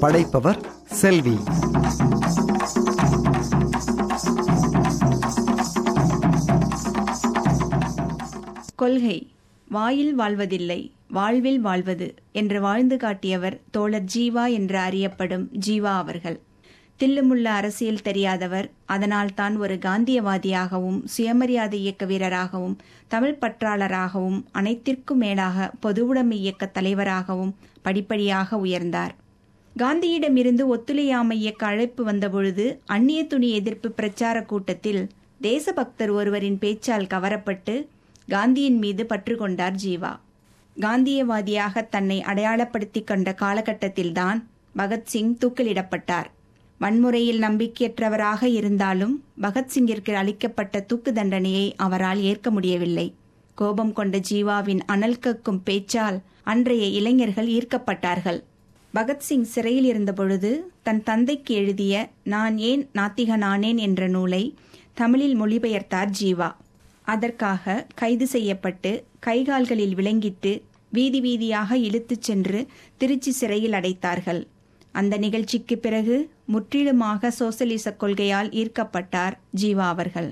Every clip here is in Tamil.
படைப்பவர் செல்வி கொள்கை வாயில் வாழ்வதில்லை வாழ்வில் வாழ்வது என்று வாழ்ந்து காட்டியவர் தோழர் ஜீவா என்று அறியப்படும் ஜீவா அவர்கள் தில்லுமுள்ள அரசியல் தெரியாதவர் அதனால் தான் ஒரு காந்தியவாதியாகவும் சுயமரியாதை இயக்க வீரராகவும் தமிழ் பற்றாளராகவும் அனைத்திற்கும் மேலாக பொதுவுடைமை இயக்க தலைவராகவும் படிப்படியாக உயர்ந்தார் காந்தியிடமிருந்து ஒத்துழையாமை இயக்க அழைப்பு வந்தபொழுது அந்நிய துணி எதிர்ப்பு பிரச்சார கூட்டத்தில் தேசபக்தர் ஒருவரின் பேச்சால் கவரப்பட்டு காந்தியின் மீது பற்று கொண்டார் ஜீவா காந்தியவாதியாக தன்னை அடையாளப்படுத்திக் கொண்ட காலகட்டத்தில்தான் பகத்சிங் தூக்கிலிடப்பட்டார் வன்முறையில் நம்பிக்கையற்றவராக இருந்தாலும் பகத்சிங்கிற்கு அளிக்கப்பட்ட தூக்கு தண்டனையை அவரால் ஏற்க முடியவில்லை கோபம் கொண்ட ஜீவாவின் அனல் கக்கும் பேச்சால் அன்றைய இளைஞர்கள் ஈர்க்கப்பட்டார்கள் பகத்சிங் சிறையில் இருந்தபொழுது தன் தந்தைக்கு எழுதிய நான் ஏன் நாத்திகனானேன் என்ற நூலை தமிழில் மொழிபெயர்த்தார் ஜீவா அதற்காக கைது செய்யப்பட்டு கைகால்களில் விளங்கிட்டு வீதி வீதியாக இழுத்துச் சென்று திருச்சி சிறையில் அடைத்தார்கள் அந்த நிகழ்ச்சிக்கு பிறகு முற்றிலுமாக சோசலிச கொள்கையால் ஈர்க்கப்பட்டார் ஜீவா அவர்கள்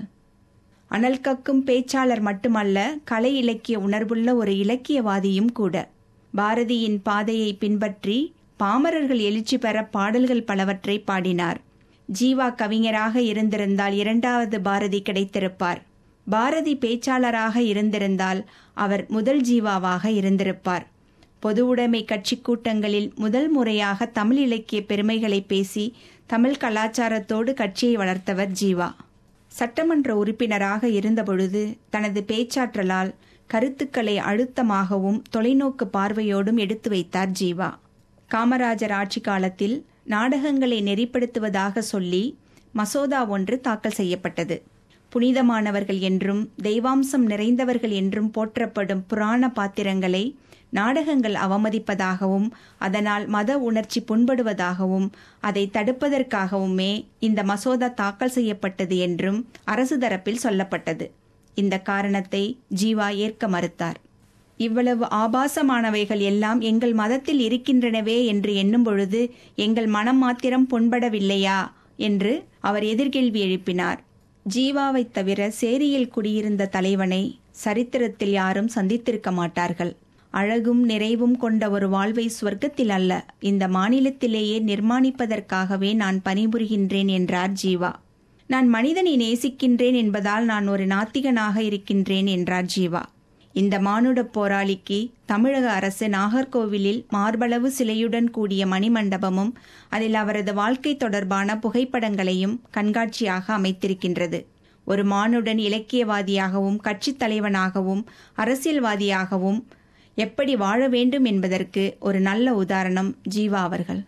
அனல் கக்கும் பேச்சாளர் மட்டுமல்ல கலை இலக்கிய உணர்வுள்ள ஒரு இலக்கியவாதியும் கூட பாரதியின் பாதையை பின்பற்றி பாமரர்கள் எழுச்சி பெற பாடல்கள் பலவற்றை பாடினார் ஜீவா கவிஞராக இருந்திருந்தால் இரண்டாவது பாரதி கிடைத்திருப்பார் பாரதி பேச்சாளராக இருந்திருந்தால் அவர் முதல் ஜீவாவாக இருந்திருப்பார் பொதுவுடைமை கட்சி கூட்டங்களில் முதல் முறையாக தமிழ் இலக்கிய பெருமைகளை பேசி தமிழ் கலாச்சாரத்தோடு கட்சியை வளர்த்தவர் ஜீவா சட்டமன்ற உறுப்பினராக இருந்தபொழுது தனது பேச்சாற்றலால் கருத்துக்களை அழுத்தமாகவும் தொலைநோக்கு பார்வையோடும் எடுத்து வைத்தார் ஜீவா காமராஜர் ஆட்சி காலத்தில் நாடகங்களை நெறிப்படுத்துவதாக சொல்லி மசோதா ஒன்று தாக்கல் செய்யப்பட்டது புனிதமானவர்கள் என்றும் தெய்வாம்சம் நிறைந்தவர்கள் என்றும் போற்றப்படும் புராண பாத்திரங்களை நாடகங்கள் அவமதிப்பதாகவும் அதனால் மத உணர்ச்சி புண்படுவதாகவும் அதை தடுப்பதற்காகவுமே இந்த மசோதா தாக்கல் செய்யப்பட்டது என்றும் அரசு தரப்பில் சொல்லப்பட்டது இந்த காரணத்தை ஜீவா ஏற்க மறுத்தார் இவ்வளவு ஆபாசமானவைகள் எல்லாம் எங்கள் மதத்தில் இருக்கின்றனவே என்று எண்ணும் பொழுது எங்கள் மனம் மாத்திரம் புண்படவில்லையா என்று அவர் எதிர்கேள்வி எழுப்பினார் ஜீவாவைத் தவிர சேரியில் குடியிருந்த தலைவனை சரித்திரத்தில் யாரும் சந்தித்திருக்க மாட்டார்கள் அழகும் நிறைவும் கொண்ட ஒரு வாழ்வை சொர்க்கத்தில் அல்ல இந்த மாநிலத்திலேயே நிர்மாணிப்பதற்காகவே நான் பணிபுரிகின்றேன் என்றார் ஜீவா நான் மனிதனை நேசிக்கின்றேன் என்பதால் நான் ஒரு நாத்திகனாக இருக்கின்றேன் என்றார் ஜீவா இந்த மானுட போராளிக்கு தமிழக அரசு நாகர்கோவிலில் மார்பளவு சிலையுடன் கூடிய மணிமண்டபமும் அதில் அவரது வாழ்க்கை தொடர்பான புகைப்படங்களையும் கண்காட்சியாக அமைத்திருக்கின்றது ஒரு மானுடன் இலக்கியவாதியாகவும் கட்சித் தலைவனாகவும் அரசியல்வாதியாகவும் எப்படி வாழ வேண்டும் என்பதற்கு ஒரு நல்ல உதாரணம் ஜீவா அவர்கள்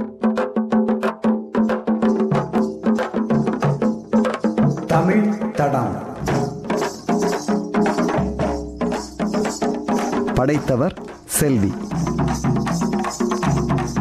தமிழ் தடம் படைத்தவர் செல்வி